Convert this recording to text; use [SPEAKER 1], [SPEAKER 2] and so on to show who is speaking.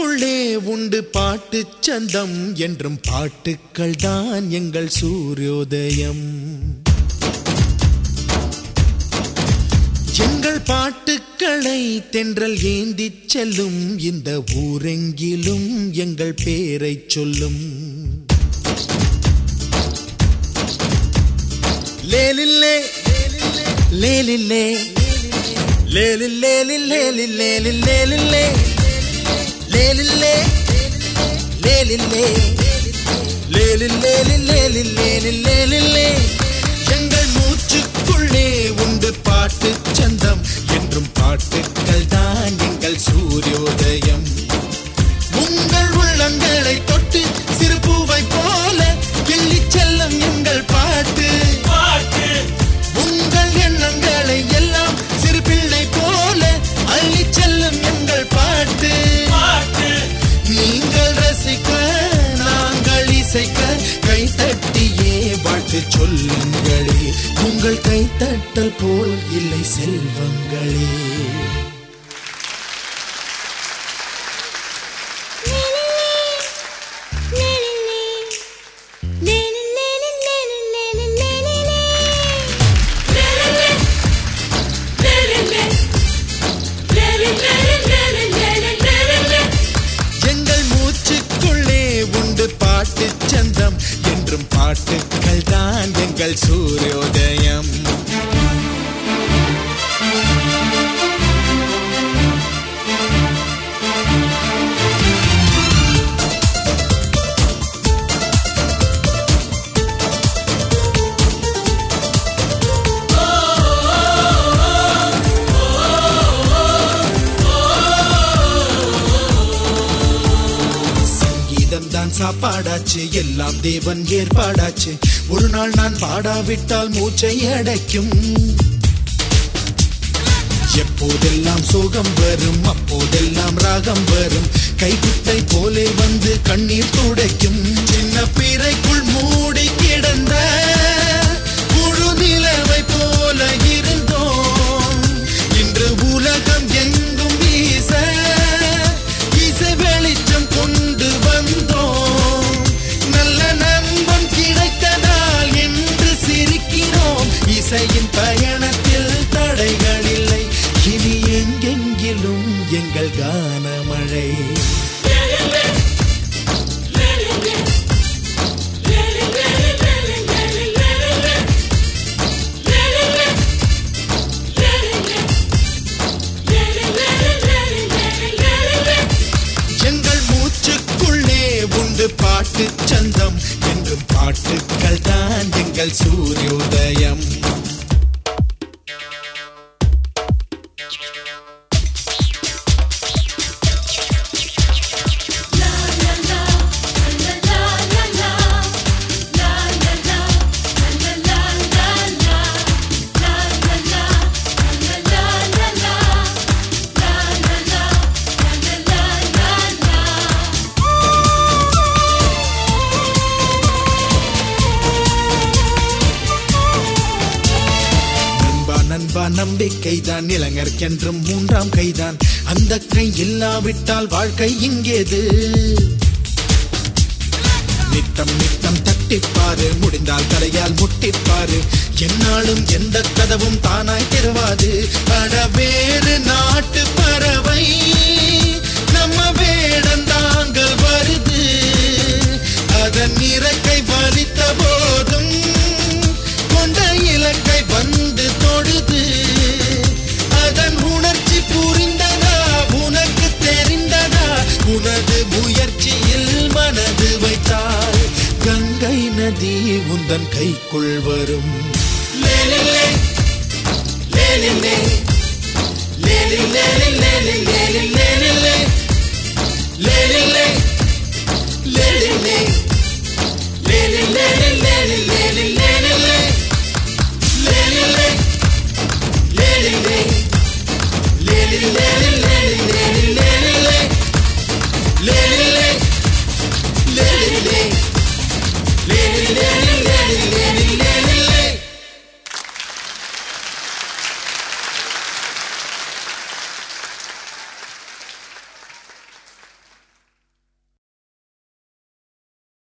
[SPEAKER 1] மூச்சுக்குள்ளே உண்டு பாட்டுச் சந்தம் என்றும் பாட்டுக்கள் தான் எங்கள் சூரியோதயம் எங்கள் பாட்டுக்களை தென்றல் ஏந்திச் செல்லும் இந்த ஊரெங்கிலும் எங்கள் பேரைச் சொல்லும் லேலில்லே லேலில்லே லேலில்லே லேலில்லே லேலில்லே லேலில்லே லேலில்லே லேலில்லே லேலில்லே எங்கள் மூச்சுக்குள்ளே உண்டு பாட்டு சந்தம் என்றும் பாட்டுக்கள் தான் எங்கள் சூரியோதயம் உங்கள் உள்ளங்களை தொட்டு சிறு பூவை போல கிள்ளிச் செல்லும் எங்கள் பாட்டு உங்கள் எண்ணங்களை எல்லாம் சிறு பிள்ளை போல அள்ளிச் செல்லும் எங்கள் பாட்டு நீங்கள் ரசிக்க நாங்கள் இசைக்க கைத்தட்டியே வாழ்த்து சொல்லுங்களே உங்கள் கைத்தட்டல் போல் இல்லை செல்வங்களே எங்கள் மூச்சுக்குள்ளே உண்டு பாட்டு சந்தம் என்றும் பாட்டுக்கள் தான் எங்கள் சூரியோதயம் சங்கீதம் தான் சாப்பாடாச்சு எல்லாம் தேவன் ஏற்பாடாச்சு ஒரு நாள் நான் பாடாவிட்டால் மூச்சை அடைக்கும் எப்போதெல்லாம் சோகம் வரும் அப்போதெல்லாம் ராகம் வரும் கைக்குட்டை போலே வந்து கண்ணீர் துடைக்கும் சின்ன பிறைக்குள் மூடி கிடந்த முழு நிலவை போல இருந்தோம் இன்று உலகம் எங்கும் வீச இசை வெளிச்சம் கொண்டு வந்தோம் நல்ல நண்பன் கிடைத்ததால் என்று சிரிக்கிறோம் இசையின் பயணத்தில் தடைகள் இல்லை இனி எங்கெங்கிலும் எங்கள் கானமழை எங்கள் மூச்சுக்குள்ளே உண்டு பாட்டு சந்தம் என்றும் பாட்டுக்கள் தான் எங்கள் சூரியோதயம் நண்பா நண்பா நம்பிக்கைதான் இளைஞர்க்கென்றும் மூன்றாம் கைதான் அந்த கை இல்லாவிட்டால் வாழ்க்கை இங்கேது நித்தம் நித்தம் தட்டிப்பாரு முடிந்தால் தலையால் முட்டிப்பாரு என்னாலும் எந்த கதவும் தானாய் திறவாது அட வேறு நாட்டு பறவை நம்ம வேடந்தாங்கள் வருது அதன் இறக்கை வலித்த போதும் கொண்ட இலக்கை வந்து தொடுது அதன் உணர்ச்சி புரிந்ததா உனக்கு தெரிந்ததா உனது முயற்சியில் மனது வைத்தால் கங்கை நதி உந்தன் கைக்குள் வரும் லேலில்லே, லேலில்லே, லேலில்லே, லேலில்லே, லேலில்லே,